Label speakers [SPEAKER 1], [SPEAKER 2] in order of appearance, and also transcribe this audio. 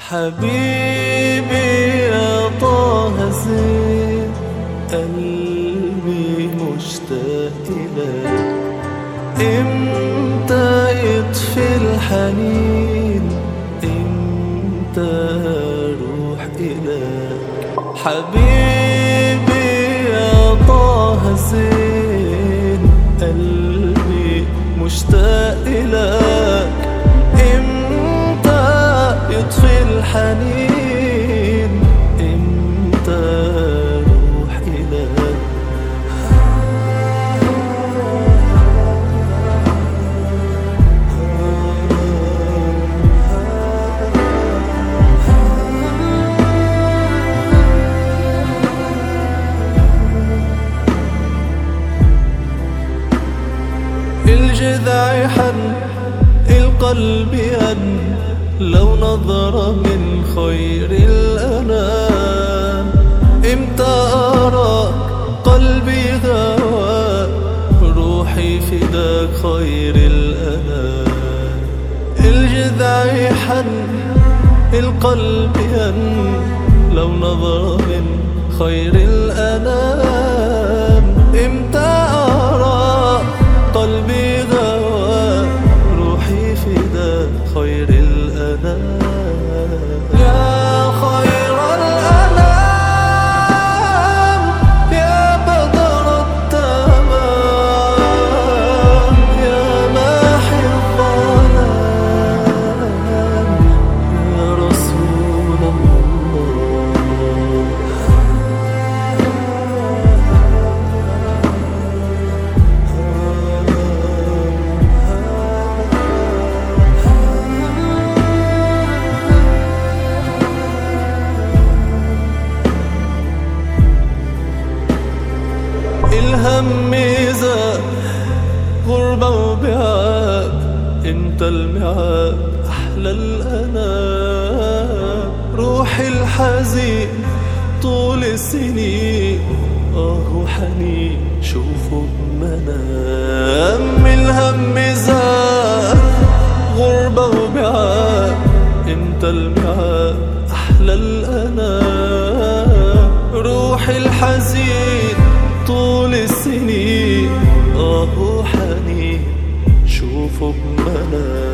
[SPEAKER 1] حبيبي يا طه زين قلبي مشتاق لك امتى يطفي الحنين امتى اروح اليك حبيبي يا طه زين قلبي مشتاق لك امتى يطفي الحنين امتى اروح اليك الجذع حن القلب ين لو نظر من خير الأنام امتى أراك قلبي غوى روحي فداك خير الأنام الجذع حن القلب ين لو نظر من خير الأنام امتى أراك قلبي غوى روحي فدا خير الأنام يا خير الأنام يا بدر التمام يا ماحي الظلام يا رسول الله الهم ميزة غربة وبعاد انت المعاد احلى الانام روحي الحزين طول السنين اه حنين شوفه بمنام الهم زاد غربة وبعاد انت المعاد احلى الانام روحي الحزين طول السنين اه حنين شوفه بمنام